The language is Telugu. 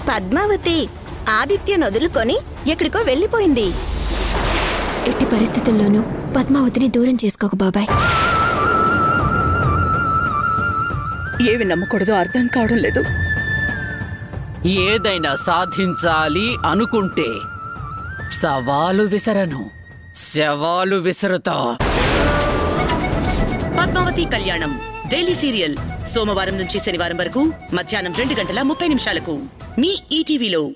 పద్మావతి ఆదిత్యను వదులుకొని ఎక్కడికో వెళ్ళిపోయింది ఎట్టి పరిస్థితుల్లోనూ పద్మావతిని దూరం చేసుకోకు బాబాయ్ ఏవి నమ్మకూడదో అర్థం కావడం లేదు ఏదైనా సాధించాలి అనుకుంటే సవాలు విసరను శవాలు విసరుతా పద్మావతి కళ్యాణం డైలీ సీరియల్ సోమవారం నుంచి శనివారం వరకు మధ్యాహ్నం రెండు గంటల ముప్పై నిమిషాలకు మీ ఈటీవీలో